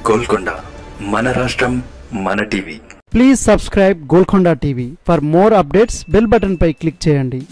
గోల్కొండ మన రాష్ట్రం మన TV please subscribe Golconda TV for more updates bell button పై క్లిక్ చేయండి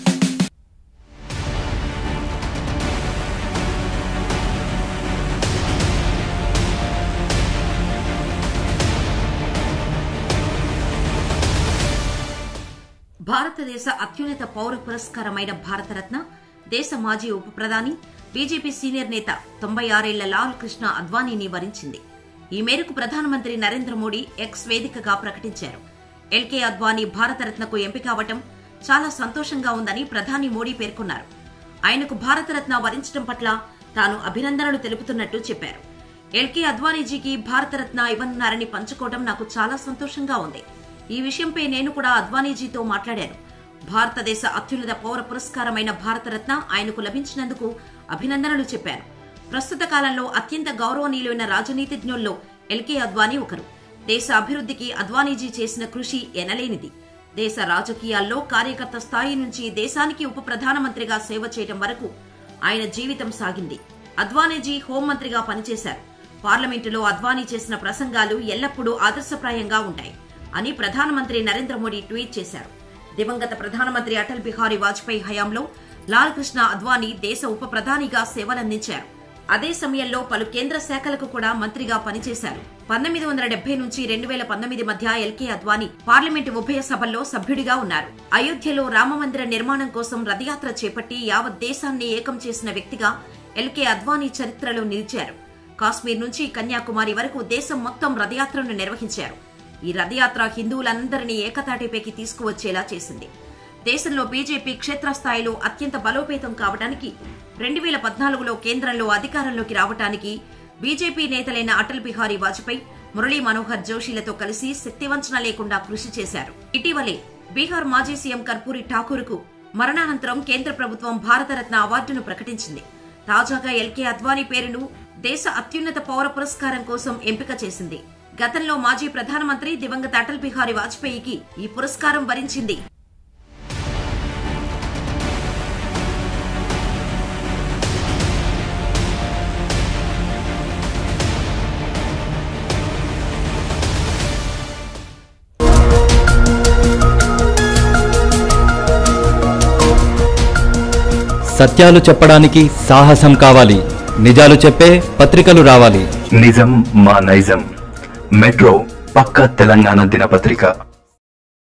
భారతదేశ అత్యున్నత పౌర పురస్కారమైన భారతరత్న దేశ మాజీ ఉప ప్రధాని బీజేపీ సీనియర్ నేత తొంభై ఆరేళ్ల లాల్ కృష్ణ అద్వానీని వరించింది ఈ మేరకు ప్రధానమంత్రి నరేంద్ర మోడీ ఎక్స్ వేదికగా ప్రకటించారు ఎల్కే అద్వానీ భారతరత్నకు ఎంపిక అవటం చాలా సంతోషంగా ఉందని ప్రధాని మోడీ పేర్కొన్నారు ఆయనకు భారతరత్న వరించడం పట్ల తాను అభినందనలు తెలుపుతున్నట్టు చెప్పారు ఎల్కే అద్వానీజీకి భారతరత్న ఇవ్వనున్నారని పంచుకోవడం నాకు చాలా సంతోషంగా ఉంది ఈ విషయంపై నేను కూడా అద్వానీజీతో మాట్లాడాను భారతదేశ అత్యున్నత పౌర పురస్కారమైన భారతరత్న ఆయనకు లభించినందుకు అభినందనలు చెప్పాను ప్రస్తుత కాలంలో అత్యంత గౌరవనీయులైన రాజనీతిజ్ఞుల్లో ఎల్కే అద్వానీ ఒకరు దేశ అభివృద్ధికి అద్వానీజీ చేసిన కృషి ఎనలేనిది దేశ రాజకీయాల్లో కార్యకర్త స్థాయి నుంచి దేశానికి ఉప ప్రధానమంత్రిగా సేవ చేయడం వరకు ఆయన జీవితం సాగింది అద్వానీజీ హోంమంత్రిగా పనిచేశారు పార్లమెంటులో అద్వానీ చేసిన ప్రసంగాలు ఎల్లప్పుడూ ఆదర్శప్రాయంగా ఉంటాయి అని ప్రధానమంత్రి నరేంద్ర మోడీ ట్వీట్ చేశారు దివంగత ప్రధానమంత్రి అటల్ బిహారీ వాజ్పేయి హయాంలో లాల్ కృష్ణ అద్వానీ దేశ ఉప ప్రధానిగా సేవలందించారు అదే సమయంలో పలు కేంద్ర శాఖలకు కూడా మంత్రిగా పనిచేశారు పంతొమ్మిది వందల డెబ్బై నుంచి రెండు వేల పంతొమ్మిది మధ్య ఎల్కే అద్వానీ పార్లమెంటు ఉభయ సభల్లో సభ్యుడిగా ఉన్నారు అయోధ్యలో రామమందిర నిర్మాణం కోసం రథయాత్ర చేపట్టి యావత్ దేశాన్ని ఏకం చేసిన వ్యక్తిగా ఎల్కే అద్వానీ చరిత్రలో నిలిచారు కాశ్మీర్ నుంచి కన్యాకుమారి వరకు దేశం మొత్తం రథయాత్రను నిర్వహించారు ఈ రథయాత్ర హిందువులందరినీ ఏకతాటిపైకి తీసుకువచ్చేలా చేసింది దేశంలో బీజేపీ క్షేత్రస్థాయిలో అత్యంత బలోపేతం కావడానికి రెండు వేల పద్నాలుగులో కేంద్రంలో అధికారంలోకి రావటానికి బీజేపీ నేతలైన అటల్ బిహారీ వాజ్పేయి మురళీ మనోహర్ జోషిలతో కలిసి శక్తివంచన లేకుండా కృషి చేశారు ఇటీవలే బీహార్ మాజీ సీఎం కర్పూరి ఠాకూర్కు మరణానంతరం కేంద్ర ప్రభుత్వం భారతరత్న అవార్డును ప్రకటించింది తాజాగా ఎల్కే అద్వానీ పేరును దేశ అత్యున్నత పౌర పురస్కారం కోసం ఎంపిక చేసింది గతంలో మాజీ ప్రధానమంత్రి దివంగత అటల్ బిహారీ వాజ్పేయికి ఈ పురస్కారం వరించింది సత్యాలు చెప్పడానికి సాహసం కావాలి నిజాలు చెప్పే పత్రికలు రావాలి నిజం మా నైజం మెట్రో పక్క తెలంగాణ దినపత్రిక